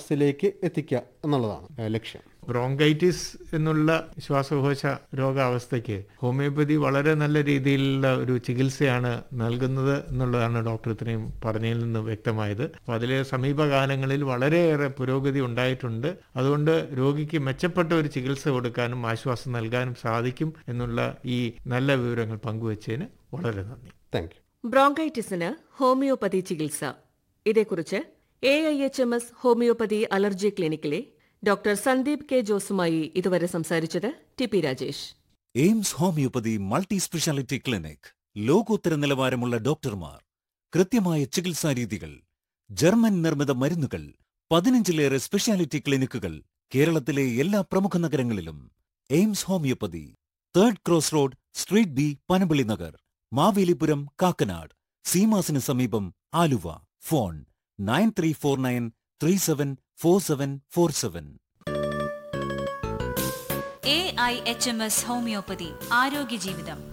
അവസ്ഥയിലേക്ക് എത്തിക്കുക എന്നുള്ളതാണ് ഏഹ്, ലക്ഷ്യം ബ്രോങ്കൈറ്റിസ് എന്നുള്ള ശ്വാസകോശ രോഗാവസ്ഥയ്ക്ക് ഹോമിയോപ്പതി വളരെ നല്ല രീതിയിലുള്ള ഒരു ചികിത്സയാണ് നൽകുന്നത് എന്നുള്ളതാണ് ഡോക്ടർ ഇത്രയും പറഞ്ഞതിൽ നിന്ന് വ്യക്തമായത് അപ്പോൾ അതിലെ സമീപകാലങ്ങളിൽ വളരെയേറെ പുരോഗതി ഉണ്ടായിട്ടുണ്ട് അതുകൊണ്ട് രോഗിക്ക് മെച്ചപ്പെട്ട ഒരു ചികിത്സ കൊടുക്കാനും ആശ്വാസം നൽകാനും സാധിക്കും എന്നുള്ള ഈ നല്ല വിവരങ്ങൾ പങ്കുവച്ചതിന് വളരെ നന്ദി താങ്ക് യു ബ്രോങ്കൈറ്റിസിന് ഹോമിയോപ്പതി ചികിത്സ ഇതേക്കുറിച്ച് A I H M S homeopathy allergy ക്ലിനിക്കിലെ ഡോക്ടർ സന്ദീപ് കെ ജോസുമായി ഇതുവരെ സംസാരിച്ചത് T P Rajesh AIMS homeopathy multi speciality clinic ലോകോത്തര നിലവാരമുള്ള ഡോക്ടർമാർ കൃത്യമായ ചികിത്സാ രീതികൾ ജർമ്മൻ നിർമ്മിത മരുന്നുകൾ പതിനഞ്ചിലേറെ സ്പെഷ്യാലിറ്റി ക്ലിനിക്കുകൾ കേരളത്തിലെ എല്ലാ പ്രമുഖ നഗരങ്ങളിലും AIMS homeopathy third cross road street B Panampilly Nagar Mavelipuram Kakkanad സീമാസിന് സമീപം Aluva phone nine three four nine three seven four seven four seven A I H M S homeopathy ആരോഗ്യ ജീവിതം